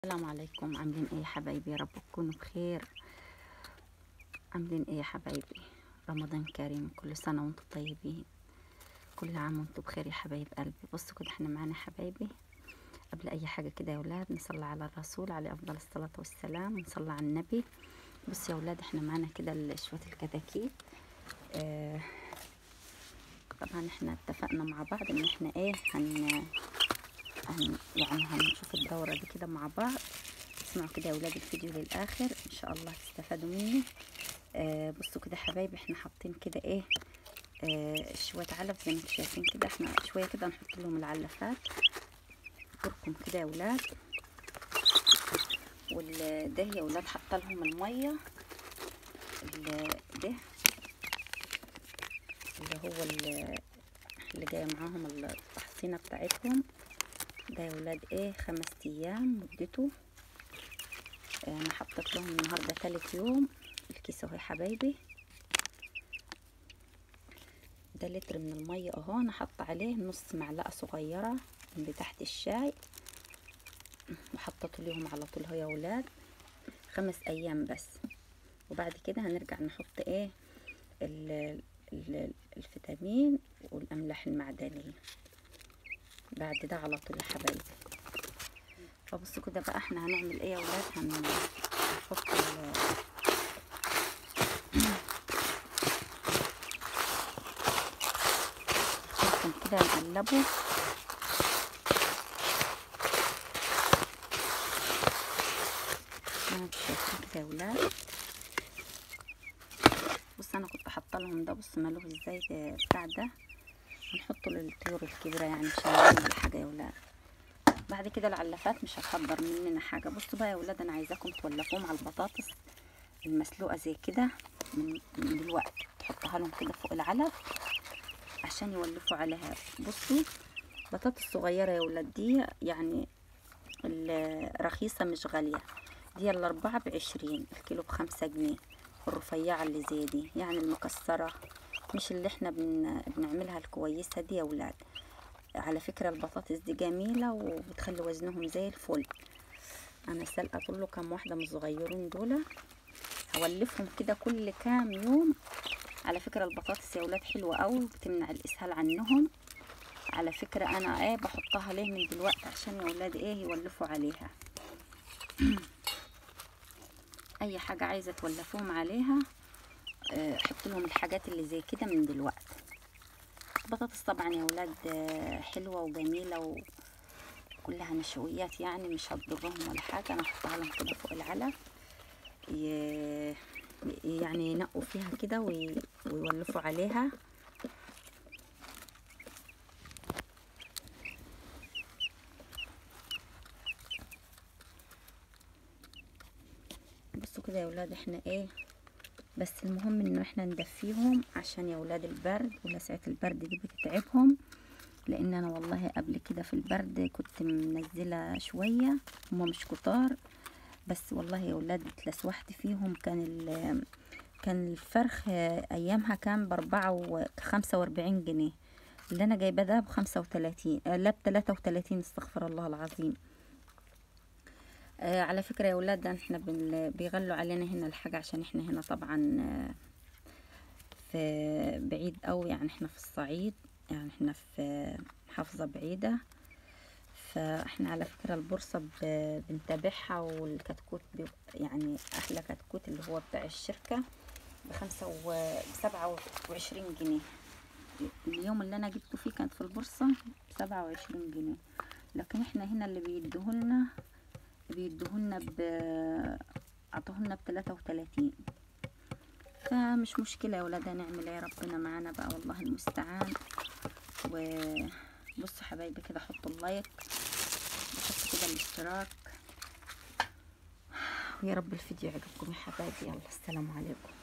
السلام عليكم عاملين ايه يا حبايبي يا رب تكونوا بخير عاملين ايه يا حبايبي رمضان كريم كل سنة وانتم طيبين كل عام وانتم بخير يا حبايب قلبي بصوا كده احنا معانا حبايبي قبل اي حاجة كده يا ولاد نصلي على الرسول عليه افضل الصلاة والسلام ونصلي على النبي بصوا يا ولاد احنا معانا كده ال- شوية الكتاكيت آه طبعا احنا اتفقنا مع بعض ان احنا ايه هن هن يعني هنشوف الدورة دي كده مع بعض اسمعوا كده يا ولاد الفيديو للآخر إن شاء الله تستفادوا مني آه بصوا كده حبايبي احنا حاطين كده ايه آه شوية علف زي ما انتم شايفين كده احنا شوية كده نحط لهم العلفات كركم كده يا ولاد والده يا ولاد حاطه لهم المية ال- ده اللي هو ال- اللي جاية معاهم التحصينة بتاعتهم ده يا ولاد ايه خمس ايام مدته آه، انا حطيت لهم النهارده تالت يوم الكيس اهو يا حبايبي ده لتر من الميه اهو انا حاطه عليه نص معلقه صغيره من بتاعه الشاي وحطيته ليهم على طول اهو يا ولاد خمس ايام بس وبعد كده هنرجع نحط ايه ال- ال- الفيتامين والاملاح المعدنيه بعد ده على طول يا حبايبي فبصوا كده بقى احنا هنعمل ايه يا ولاد هنحط ال الكركم كده نقلبه زي ما انتوا شايفين كده يا ولاد بص انا كنت حاطه لهم ده بص مالوه ازاي ده بتاع ده هنحطه للطيور الكبيره يعني عشان يعمل حاجه يا ولاد بعد كده العلافات مش هتحضر مننا حاجه بصوا بقى يا ولاد انا عايزاكم تولفوهم على البطاطس المسلوقه زي كده من من دلوقتي تحطها لهم كده فوق العلف عشان يولفوا عليها بصوا بطاطس صغيره يا ولاد دي يعني الرخيصه مش غاليه دي الأربعة بعشرين الكيلو بخمسة جنيه الرفيعة اللي زي دي يعني المكسرة مش اللي احنا بن... بنعملها الكويسة دي يا ولاد على فكرة البطاطس دي جميلة وبتخلي وزنهم زي الفل انا سلقة له كام واحدة من الصغيرين دول هولفهم كده كل كام يوم على فكرة البطاطس يا ولاد حلوة قوي وبتمنع الاسهال عنهم على فكرة انا ايه بحطها ليه من دلوقتي عشان يا ولاد ايه يولفوا عليها اي حاجة عايزة تولفوهم عليها آه، حط لهم الحاجات اللي زي كده من دلوقتي البطاطس طبعا يا ولاد آه، حلوة وجميلة وكلها نشويات يعني مش هتضرهم ولا حاجة انا هحطها لهم كده فوق العلف ي- يعني ينقوا فيها كده وي- ويولفوا عليها بصوا كده يا ولاد احنا ايه بس المهم انه احنا ندفيهم عشان يا ولاد البرد ولسعة البرد دي بتتعبهم لان انا والله قبل كده في البرد كنت منزلة شوية هما مش كتار بس والله يا ولاد اتلسوحت فيهم كان ال كان الفرخ ايامها كان باربعة وخمسة واربعين جنيه اللي انا جايباه ده بخمسة وتلاتين لا بتلاتة وتلاتين استغفر الله العظيم آه على فكرة يا ولاد ده احنا بن- بيغلوا علينا هنا الحاجة عشان احنا هنا طبعا آه، في بعيد قوي يعني احنا في الصعيد يعني احنا في محافظة بعيدة فاحنا على فكرة البورصة ب- بنتابعها والكتكوت بيبقى يعني احلى كتكوت اللي هو بتاع الشركة بخمسة وسبعة وعشرين جنيه اليوم اللي انا جبته فيه كانت في البورصة بسبعة وعشرين جنيه لكن احنا هنا اللي بيديهولنا بيدوهولنا ب عطوهولنا بتلاتة وتلاتين فمش مشكلة يا ولاد هنعمل ايه ربنا معانا بقى والله المستعان وبصوا حبايبي كده حطوا اللايك وحطوا كده الاشتراك ويا رب الفيديو يعجبكم يا حبايبي يلا السلام عليكم